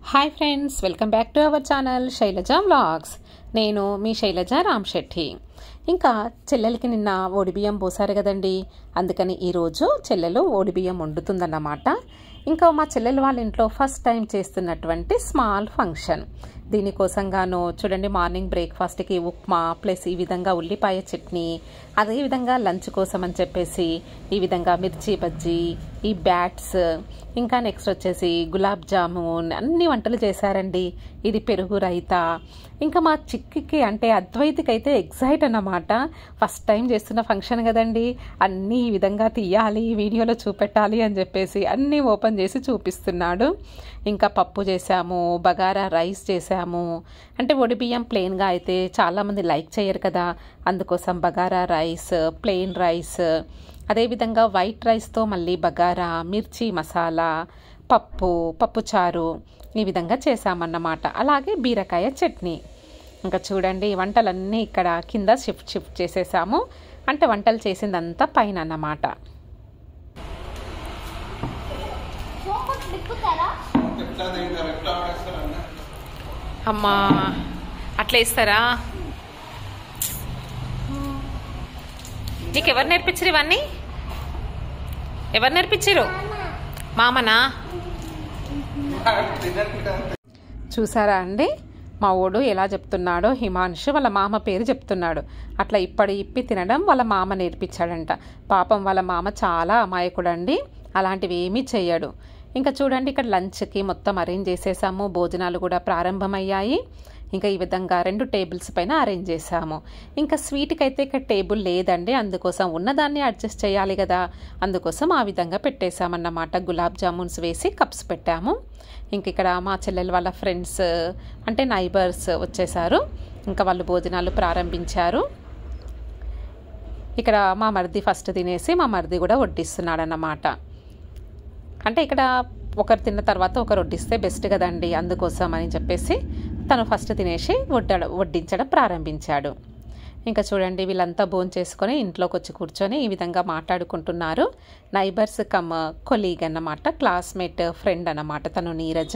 Hi friends welcome back to our channel Shailaja vlogs నేను మీ శైలజ రామ్శెట్టి ఇంకా చెల్లెలకి నిన్న ఓడిబియ్యం పోసారు కదండి అందుకని ఈరోజు చెల్లెలు ఓడిబియ్యం వండుతుందన్నమాట ఇంకా మా చెల్లెలు వాళ్ళ ఇంట్లో ఫస్ట్ టైం చేస్తున్నటువంటి స్మాల్ ఫంక్షన్ దీనికోసంగాను చూడండి మార్నింగ్ బ్రేక్ఫాస్ట్కి ఉప్మా ప్లస్ ఈ విధంగా ఉల్లిపాయ చట్నీ అదేవిధంగా లంచ్ కోసం అని చెప్పేసి ఈ విధంగా మిర్చి బజ్జీ ఈ బ్యాట్స్ ఇంకా నెక్స్ట్ వచ్చేసి గులాబ్ జామున్ అన్ని వంటలు చేశారండి ఇది పెరుగు రైత ఇంకా మా చిక్కికి అంటే అద్వైతికి అయితే ఎగ్జైట్ అన్నమాట ఫస్ట్ టైం చేస్తున్న ఫంక్షన్ కదండి అన్నీ ఈ విధంగా తీయాలి వీడియోలో చూపెట్టాలి అని చెప్పేసి అన్నీ ఓపెన్ చేసి చూపిస్తున్నాడు ఇంకా పప్పు చేశాము బగారా రైస్ చేశాము అంటే బియ్యం ప్లెయిన్గా అయితే చాలామంది లైక్ చేయరు కదా అందుకోసం బగారా రైస్ ప్లెయిన్ రైస్ అదేవిధంగా వైట్ రైస్తో మళ్ళీ బగారా మిర్చి మసాలా పప్పు పప్పుచారు ఈ విధంగా చేసామన్నమాట అలాగే బీరకాయ చట్నీ ఇంకా చూడండి వంటలన్నీ ఇక్కడ కింద షిఫ్ట్ షిఫ్ట్ చేసేసాము అంటే వంటలు చేసిందంతా పైన అన్నమాట అమ్మా అట్లా ఇస్తారా నీకు ఎవరు నేర్పించరు ఇవన్నీ ఎవరు నేర్పించరు మామనా చూసారా అండి మా ఓడు ఎలా చెప్తున్నాడో హిమాంశు వాళ్ళ మామ పేరు చెప్తున్నాడు అట్లా ఇప్పటి ఇప్పి తినడం వాళ్ళ మామ నేర్పించాడంట పాపం వాళ్ళ మామ చాలా అమాయకుడండి అలాంటివి ఏమీ చెయ్యడు ఇంకా చూడండి ఇక్కడ లంచ్కి మొత్తం అరేంజ్ చేసేసాము భోజనాలు కూడా ప్రారంభమయ్యాయి ఇంకా ఈ విధంగా రెండు టేబుల్స్ పైన అరేంజ్ చేసాము ఇంకా స్వీట్కి అయితే ఇక్కడ టేబుల్ లేదండి అందుకోసం ఉన్నదాన్ని అడ్జస్ట్ చేయాలి కదా అందుకోసం ఆ విధంగా పెట్టేశామన్నమాట గులాబ్ జామున్స్ వేసి కప్స్ పెట్టాము ఇంక ఇక్కడ మా చెల్లెలు వాళ్ళ ఫ్రెండ్స్ అంటే నైబర్స్ వచ్చేసారు ఇంకా వాళ్ళు భోజనాలు ప్రారంభించారు ఇక్కడ మా మరిది ఫస్ట్ తినేసి మా మరిది కూడా వడ్డిస్తున్నాడు అన్నమాట అంటే ఇక్కడ ఒకరు తిన్న తర్వాత ఒకరు వడ్డిస్తే బెస్ట్ కదండి అందుకోసం అని చెప్పేసి తను ఫస్ట్ తినేసి వడ్డ వడ్డించడం ప్రారంభించాడు ఇంకా చూడండి వీళ్ళంతా భోజనం చేసుకొని ఇంట్లోకి వచ్చి కూర్చొని ఈ విధంగా మాట్లాడుకుంటున్నారు నైబర్స్ కమ్ కొలీగ్ అన్నమాట క్లాస్మేట్ ఫ్రెండ్ అన్నమాట తను నీరజ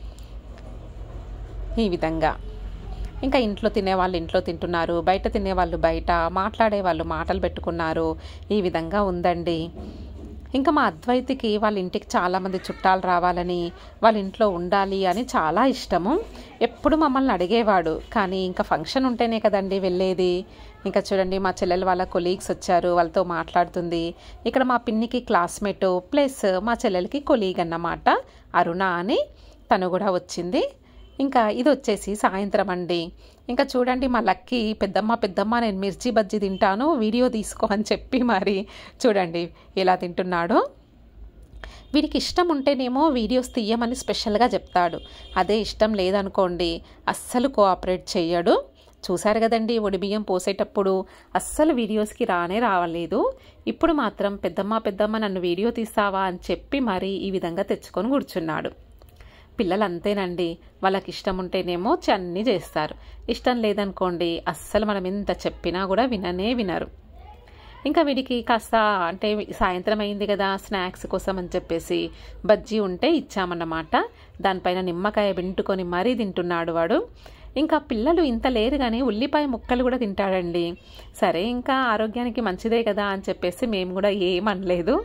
ఈ విధంగా ఇంకా ఇంట్లో తినేవాళ్ళు ఇంట్లో తింటున్నారు బయట తినేవాళ్ళు బయట మాట్లాడే వాళ్ళు మాటలు పెట్టుకున్నారు ఈ విధంగా ఉందండి ఇంకా మా అద్వైతికి వాళ్ళ ఇంటికి చాలామంది చుట్టాలు రావాలని వాళ్ళ ఇంట్లో ఉండాలి అని చాలా ఇష్టము ఎప్పుడు మమ్మల్ని అడిగేవాడు కానీ ఇంకా ఫంక్షన్ ఉంటేనే కదండి వెళ్ళేది ఇంకా చూడండి మా చెల్లెలు వాళ్ళ కొలీగ్స్ వచ్చారు వాళ్ళతో మాట్లాడుతుంది ఇక్కడ మా పిన్నికి క్లాస్మేట్ ప్లస్ మా చెల్లెలకి కొలీగ్ అన్నమాట అరుణ అని తను కూడా వచ్చింది ఇంకా ఇది వచ్చేసి సాయంత్రం అండి ఇంకా చూడండి మా లక్కీ పెద్దమ్మ పెద్దమ్మ నేను మిర్చి బజ్జీ తింటాను వీడియో తీసుకో అని చెప్పి మరి చూడండి ఎలా తింటున్నాడో వీడికి ఇష్టం ఉంటేనేమో వీడియోస్ తీయమని స్పెషల్గా చెప్తాడు అదే ఇష్టం లేదనుకోండి అస్సలు కోఆపరేట్ చెయ్యడు చూశారు కదండి బియ్యం పోసేటప్పుడు అస్సలు వీడియోస్కి రానే రావలేదు ఇప్పుడు మాత్రం పెద్దమ్మ పెద్దమ్మ నన్ను వీడియో తీస్తావా అని చెప్పి మరి ఈ విధంగా తెచ్చుకొని కూర్చున్నాడు పిల్లలు అంతేనండి వాళ్ళకి ఇష్టం ఉంటేనేమో అన్నీ చేస్తారు ఇష్టం లేదనుకోండి అస్సలు మనం ఎంత చెప్పినా కూడా విననే వినరు ఇంకా వీడికి కాస్త అంటే సాయంత్రం అయింది కదా స్నాక్స్ కోసం అని చెప్పేసి బజ్జీ ఉంటే ఇచ్చామన్నమాట దానిపైన నిమ్మకాయ వింటుకొని మరీ తింటున్నాడు వాడు ఇంకా పిల్లలు ఇంత లేరు కానీ ఉల్లిపాయ ముక్కలు కూడా తింటాడండి సరే ఇంకా ఆరోగ్యానికి మంచిదే కదా అని చెప్పేసి మేము కూడా ఏమనలేదు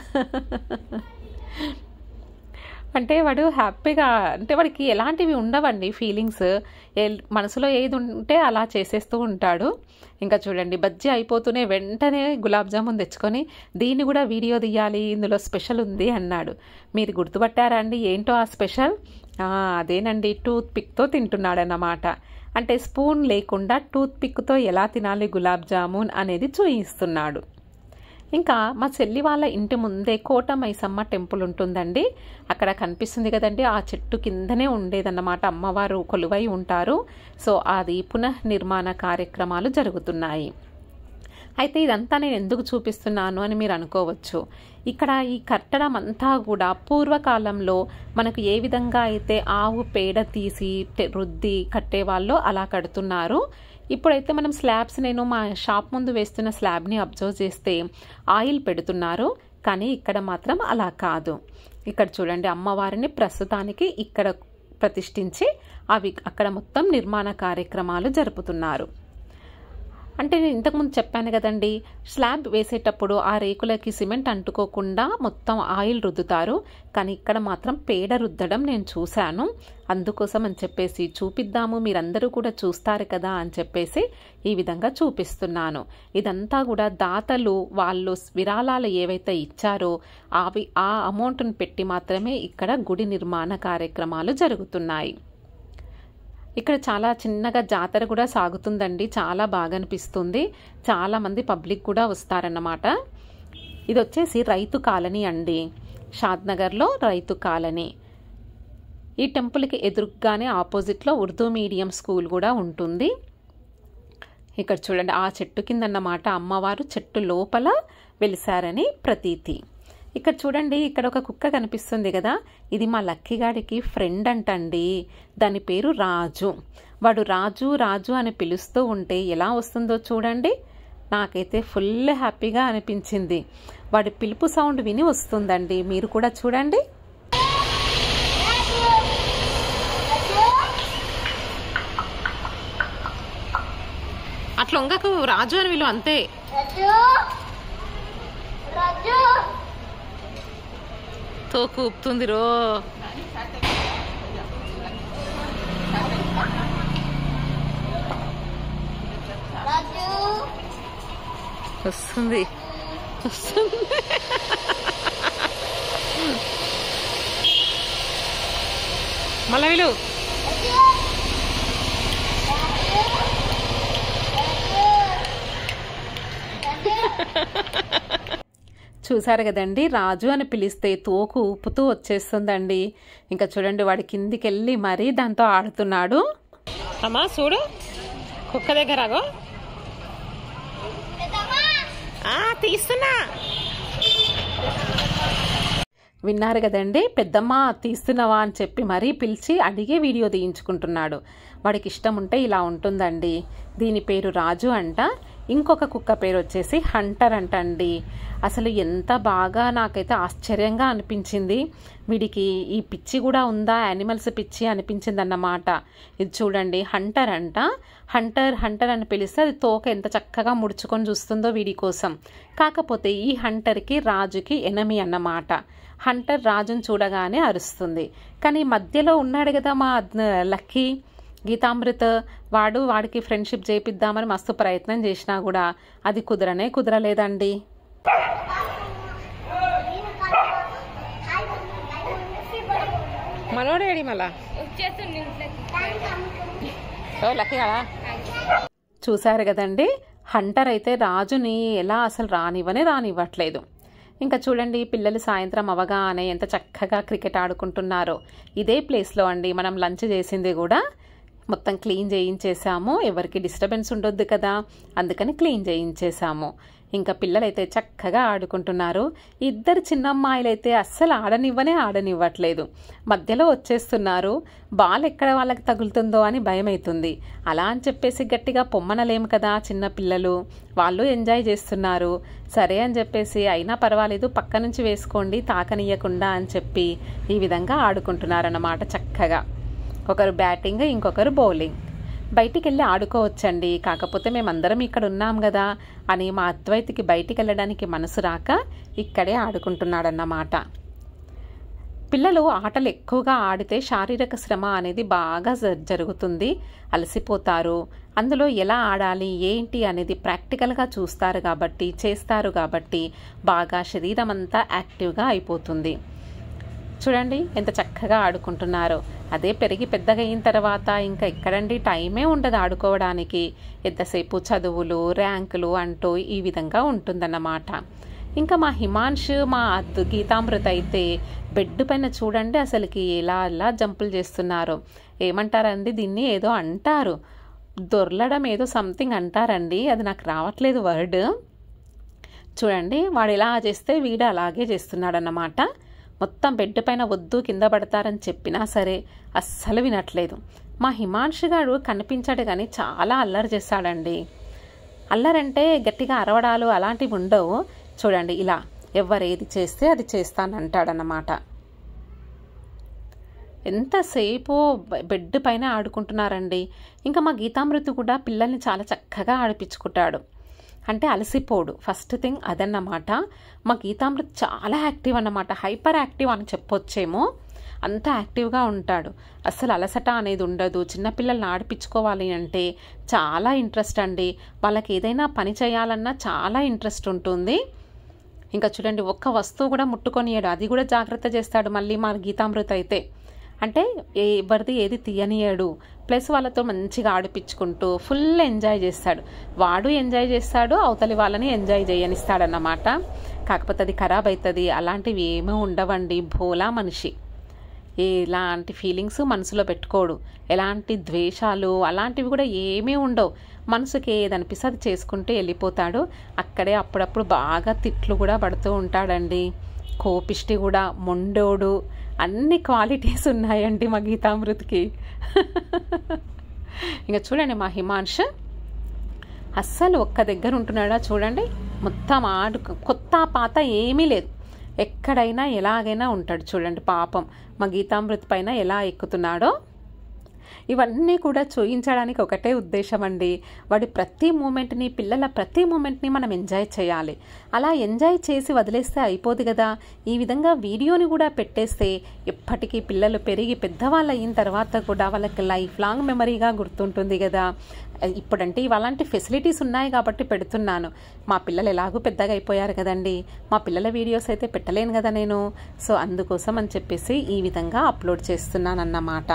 అంటే వాడు హ్యాపీగా అంటే వాడికి ఎలాంటివి ఉండవండి ఫీలింగ్స్ మనసులో ఏది ఉంటే అలా చేసేస్తూ ఉంటాడు ఇంకా చూడండి బజ్జీ అయిపోతూనే వెంటనే గులాబ్ జామున్ తెచ్చుకొని దీన్ని కూడా వీడియో తీయాలి ఇందులో స్పెషల్ ఉంది అన్నాడు మీరు గుర్తుపట్టారా అండి ఏంటో ఆ స్పెషల్ అదేనండి టూత్ పిక్తో తింటున్నాడన్నమాట అంటే స్పూన్ లేకుండా టూత్ పిక్తో ఎలా తినాలి గులాబ్ జామున్ అనేది చూయిస్తున్నాడు ఇంకా మా చెల్లి వాళ్ళ ఇంటి ముందే కోట మైసమ్మ టెంపుల్ ఉంటుందండి అక్కడ కనిపిస్తుంది కదండి ఆ చెట్టు కిందనే ఉండేదన్నమాట అమ్మవారు కొలువై ఉంటారు సో అది పునఃనిర్మాణ కార్యక్రమాలు జరుగుతున్నాయి అయితే ఇదంతా నేను ఎందుకు చూపిస్తున్నాను అని మీరు అనుకోవచ్చు ఇక్కడ ఈ కట్టడం అంతా కూడా పూర్వకాలంలో మనకు ఏ విధంగా అయితే ఆవు పేడ తీసి రుద్ది కట్టేవాళ్ళో అలా కడుతున్నారు ఇప్పుడైతే మనం స్లాబ్స్ నేను మా షాప్ ముందు వేస్తున్న స్లాబ్ని అబ్జర్వ్ చేస్తే ఆయిల్ పెడుతున్నారు కానీ ఇక్కడ మాత్రం అలా కాదు ఇక్కడ చూడండి అమ్మవారిని ప్రస్తుతానికి ఇక్కడ ప్రతిష్ఠించి అవి అక్కడ మొత్తం నిర్మాణ కార్యక్రమాలు జరుపుతున్నారు అంటే నేను ఇంతకుముందు చెప్పాను కదండి స్లాబ్ వేసేటప్పుడు ఆ రేకులకి సిమెంట్ అంటుకోకుండా మొత్తం ఆయిల్ రుద్దుతారు కానీ ఇక్కడ మాత్రం పేడ రుద్దడం నేను చూశాను అందుకోసం అని చెప్పేసి చూపిద్దాము మీరందరూ కూడా చూస్తారు కదా అని చెప్పేసి ఈ విధంగా చూపిస్తున్నాను ఇదంతా కూడా దాతలు వాళ్ళు విరాళాలు ఏవైతే ఇచ్చారో అవి ఆ అమౌంట్ని పెట్టి మాత్రమే ఇక్కడ గుడి నిర్మాణ కార్యక్రమాలు జరుగుతున్నాయి ఇక్కడ చాలా చిన్నగా జాతర కూడా సాగుతుందండి చాలా బాగా అనిపిస్తుంది చాలా మంది పబ్లిక్ కూడా వస్తారన్నమాట ఇది వచ్చేసి రైతు కాలనీ అండి షాద్నగర్లో రైతు కాలనీ ఈ టెంపుల్కి ఎదురుగానే ఆపోజిట్లో ఉర్దూ మీడియం స్కూల్ కూడా ఉంటుంది ఇక్కడ చూడండి ఆ చెట్టు కింద అన్నమాట అమ్మవారు చెట్టు లోపల వెలిసారని ప్రతీతి ఇక్కడ చూడండి ఇక్కడ ఒక కుక్క కనిపిస్తుంది కదా ఇది మా లక్కీగాడికి ఫ్రెండ్ అంటండి దాని పేరు రాజు వాడు రాజు రాజు అని పిలుస్తూ ఉంటే ఎలా వస్తుందో చూడండి నాకైతే ఫుల్ హ్యాపీగా అనిపించింది వాడి పిలుపు సౌండ్ విని వస్తుందండి మీరు కూడా చూడండి అట్లా ఉంగకు రాజు అని వీళ్ళు అంతే రాజు రాజు తోకు ఊపుతుంది రో రాజు వస్తుంది వస్తుంది మళ్ళా వీళ్ళు చూసారు కదండి రాజు అని పిలిస్తే తోకు ఊపుతూ వచ్చేస్తుందండి ఇంకా చూడండి వాడి కిందికి వెళ్ళి మరీ దాంతో ఆడుతున్నాడు అమ్మా చూడు కుక్క దగ్గర ఆగో. ఆ, తీస్తున్నా విన్నారు కదండి పెద్దమ్మ తీస్తున్నావా అని చెప్పి మరీ పిలిచి అడిగే వీడియో తీయించుకుంటున్నాడు వాడికి ఇష్టం ఉంటే ఇలా ఉంటుందండి దీని పేరు రాజు అంట ఇంకొక కుక్క పేరు వచ్చేసి హంటర్ అంట అండి అసలు ఎంత బాగా నాకైతే ఆశ్చర్యంగా అనిపించింది వీడికి ఈ పిచ్చి కూడా ఉందా యానిమల్స్ పిచ్చి అనిపించింది అన్నమాట ఇది చూడండి హంటర్ అంట హంటర్ హంటర్ అని పిలిస్తే అది తోక ఎంత చక్కగా ముడుచుకొని చూస్తుందో వీడి కోసం కాకపోతే ఈ హంటర్కి రాజుకి ఎనమి అన్నమాట హంటర్ రాజును చూడగానే అరుస్తుంది కానీ మధ్యలో ఉన్నాడు కదా మా అద్- లక్కీ గీతామృత్ వాడు వాడికి ఫ్రెండ్షిప్ చేపిద్దామని మస్తు ప్రయత్నం చేసినా కూడా అది కుదరనే కుదరలేదండి మనోడేడి మళ్ళా లక్కీ కదా చూశారు కదండి హంటర్ అయితే రాజుని ఎలా అసలు రానివ్వనే రానివ్వట్లేదు ఇంకా చూడండి పిల్లలు సాయంత్రం అవగానే ఎంత చక్కగా క్రికెట్ ఆడుకుంటున్నారో ఇదే ప్లేస్లో అండి మనం లంచ్ చేసింది కూడా మొత్తం క్లీన్ చేయించేసాము ఎవరికి డిస్టర్బెన్స్ ఉండొద్దు కదా అందుకని క్లీన్ చేయించేసాము ఇంకా పిల్లలైతే చక్కగా ఆడుకుంటున్నారు ఇద్దరు చిన్నమ్మాయిలైతే అస్సలు ఆడనివ్వనే ఆడనివ్వట్లేదు మధ్యలో వచ్చేస్తున్నారు బాల్ ఎక్కడ వాళ్ళకి తగులుతుందో అని భయమవుతుంది అలా అని చెప్పేసి గట్టిగా పొమ్మనలేము కదా చిన్న పిల్లలు వాళ్ళు ఎంజాయ్ చేస్తున్నారు సరే అని చెప్పేసి అయినా పర్వాలేదు పక్క నుంచి వేసుకోండి తాకనియకుండా అని చెప్పి ఈ విధంగా ఆడుకుంటున్నారన్నమాట చక్కగా ఒకరు బ్యాటింగ్ ఇంకొకరు బౌలింగ్ బయటికి వెళ్ళి ఆడుకోవచ్చండి కాకపోతే మేమందరం ఇక్కడ ఉన్నాం కదా అని మా అద్వైతికి బయటికి వెళ్ళడానికి మనసు రాక ఇక్కడే ఆడుకుంటున్నాడన్నమాట పిల్లలు ఆటలు ఎక్కువగా ఆడితే శారీరక శ్రమ అనేది బాగా జ- జరుగుతుంది అలసిపోతారు అందులో ఎలా ఆడాలి ఏంటి అనేది ప్రాక్టికల్గా చూస్తారు కాబట్టి చేస్తారు కాబట్టి బాగా శరీరం అంతా యాక్టివ్గా అయిపోతుంది చూడండి ఎంత చక్కగా ఆడుకుంటున్నారో అదే పెరిగి పెద్దగా అయిన తర్వాత ఇంకా ఎక్కడండి టైమే ఉండదు ఆడుకోవడానికి ఎంతసేపు చదువులు ర్యాంకులు అంటూ ఈ విధంగా ఉంటుందన్నమాట ఇంకా మా హిమాంష్ మా అద్దు గీతామృత అయితే బెడ్ పైన చూడండి అసలుకి ఎలా ఎలా జంపులు చేస్తున్నారు ఏమంటారండి దీన్ని ఏదో అంటారు దొర్లడం ఏదో సంథింగ్ అంటారండి అది నాకు రావట్లేదు వర్డ్ చూడండి వాడు ఇలా చేస్తే వీడు అలాగే చేస్తున్నాడన్నమాట మొత్తం బెడ్ పైన వద్దు కింద పడతారని చెప్పినా సరే అస్సలు వినట్లేదు మా హిమాంషు గారు కనిపించాడు కానీ చాలా అల్లరి చేస్తాడండి అల్లరంటే గట్టిగా అరవడాలు అలాంటివి ఉండవు చూడండి ఇలా ఎవరు ఏది చేస్తే అది చేస్తానంటాడన్నమాట ఎంతసేపు బె- బెడ్ పైన ఆడుకుంటున్నారండి ఇంకా మా గీతామృతి కూడా పిల్లల్ని చాలా చక్కగా ఆడిపించుకుంటాడు అంటే అలసిపోడు ఫస్ట్ థింగ్ అదన్నమాట మా గీతామృత్ చాలా యాక్టివ్ అన్నమాట హైపర్ యాక్టివ్ అని చెప్పొచ్చేమో అంత యాక్టివ్గా ఉంటాడు అస్సలు అలసట అనేది ఉండదు చిన్నపిల్లల్ని ఆడిపించుకోవాలి అంటే చాలా ఇంట్రెస్ట్ అండి వాళ్ళకి ఏదైనా పని చేయాలన్నా చాలా ఇంట్రెస్ట్ ఉంటుంది ఇంకా చూడండి ఒక్క వస్తువు కూడా ముట్టుకొనియడు అది కూడా జాగ్రత్త చేస్తాడు మళ్ళీ మా గీతామృత అయితే అంటే ఏ ఎవరిది ఏది తీయనియడు ప్లస్ వాళ్ళతో మంచిగా ఆడిపించుకుంటూ ఫుల్ ఎంజాయ్ చేస్తాడు వాడు ఎంజాయ్ చేస్తాడు అవతలి వాళ్ళని ఎంజాయ్ చేయనిస్తాడన్నమాట కాకపోతే అది ఖరాబ్ అవుతుంది అలాంటివి ఏమీ ఉండవండి భోలా మనిషి ఎలాంటి ఫీలింగ్స్ మనసులో పెట్టుకోడు ఎలాంటి ద్వేషాలు అలాంటివి కూడా ఏమీ ఉండవు మనసుకి ఏది అనిపిస్తే అది చేసుకుంటూ వెళ్ళిపోతాడు అక్కడే అప్పుడప్పుడు బాగా తిట్లు కూడా పడుతూ ఉంటాడండి కోపిష్టి కూడా మొండోడు అన్ని క్వాలిటీస్ ఉన్నాయండి మా గీతామృతికి ఇంకా చూడండి మా హిమాంష్ అస్సలు ఒక్క దగ్గర ఉంటున్నాడా చూడండి మొత్తం ఆడు కొత్త పాత ఏమీ లేదు ఎక్కడైనా ఎలాగైనా ఉంటాడు చూడండి పాపం మా గీతామృతి పైన ఎలా ఎక్కుతున్నాడో ఇవన్నీ కూడా చూయించడానికి ఒకటే ఉద్దేశం అండి వాడి ప్రతి మూమెంట్ని పిల్లల ప్రతి మూమెంట్ని మనం ఎంజాయ్ చేయాలి అలా ఎంజాయ్ చేసి వదిలేస్తే అయిపోదు కదా ఈ విధంగా వీడియోని కూడా పెట్టేస్తే ఎప్పటికీ పిల్లలు పెరిగి పెద్దవాళ్ళు అయిన తర్వాత కూడా వాళ్ళకి లైఫ్ లాంగ్ మెమరీగా గుర్తుంటుంది కదా ఇప్పుడంటే ఇవాళంటి ఫెసిలిటీస్ ఉన్నాయి కాబట్టి పెడుతున్నాను మా పిల్లలు ఎలాగూ పెద్దగా అయిపోయారు కదండి మా పిల్లల వీడియోస్ అయితే పెట్టలేను కదా నేను సో అందుకోసం అని చెప్పేసి ఈ విధంగా అప్లోడ్ చేస్తున్నాను అన్నమాట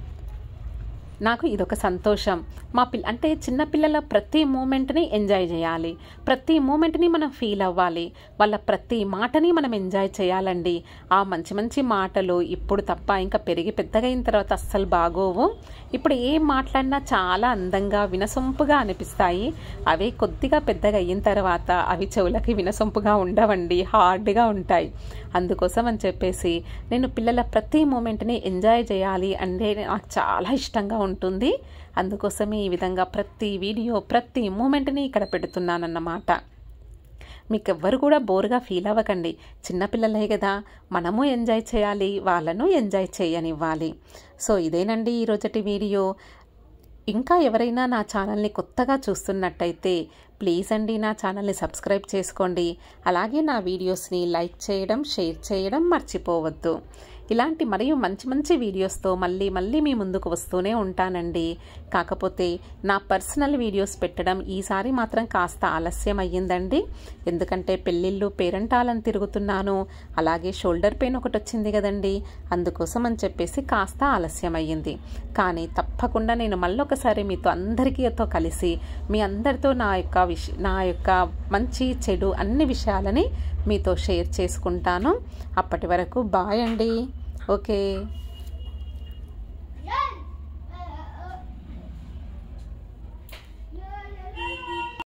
నాకు ఇదొక సంతోషం మా పిల్ల అంటే చిన్నపిల్లల ప్రతి మూమెంట్ని ఎంజాయ్ చేయాలి ప్రతి మూమెంట్ని మనం ఫీల్ అవ్వాలి వాళ్ళ ప్రతి మాటని మనం ఎంజాయ్ చేయాలండి ఆ మంచి మంచి మాటలు ఇప్పుడు తప్ప ఇంకా పెరిగి పెద్దగా అయిన తర్వాత అస్సలు బాగోవు ఇప్పుడు ఏం మాట్లాడినా చాలా అందంగా వినసొంపుగా అనిపిస్తాయి అవే కొద్దిగా పెద్దగా అయిన తర్వాత అవి చెవులకి వినసొంపుగా ఉండవండి హార్డ్గా ఉంటాయి అందుకోసం అని చెప్పేసి నేను పిల్లల ప్రతి మూమెంట్ని ఎంజాయ్ చేయాలి అంటే నాకు చాలా ఇష్టంగా ఉంటుంది అందుకోసమే ఈ విధంగా ప్రతి వీడియో ప్రతి మూమెంట్ని ఇక్కడ పెడుతున్నానన్నమాట మీకు ఎవ్వరు కూడా బోర్గా ఫీల్ అవ్వకండి చిన్నపిల్లలే కదా మనము ఎంజాయ్ చేయాలి వాళ్ళను ఎంజాయ్ చేయనివ్వాలి సో ఇదేనండి ఈరోజటి వీడియో ఇంకా ఎవరైనా నా ఛానల్ని కొత్తగా చూస్తున్నట్టయితే ప్లీజ్ అండి నా ఛానల్ని సబ్స్క్రైబ్ చేసుకోండి అలాగే నా వీడియోస్ని లైక్ చేయడం షేర్ చేయడం మర్చిపోవద్దు ఇలాంటి మరియు మంచి మంచి వీడియోస్తో మళ్ళీ మళ్ళీ మీ ముందుకు వస్తూనే ఉంటానండి కాకపోతే నా పర్సనల్ వీడియోస్ పెట్టడం ఈసారి మాత్రం కాస్త ఆలస్యం అయ్యిందండి ఎందుకంటే పెళ్ళిళ్ళు పేరెంటాలని తిరుగుతున్నాను అలాగే షోల్డర్ పెయిన్ ఒకటి వచ్చింది కదండి అందుకోసం అని చెప్పేసి కాస్త ఆలస్యం అయ్యింది కానీ తప్పకుండా నేను మళ్ళొకసారి మీతో అందరికీతో కలిసి మీ అందరితో నా యొక్క విష నా యొక్క మంచి చెడు అన్ని విషయాలని మీతో షేర్ చేసుకుంటాను అప్పటి వరకు బాయ్ అండి ఓకే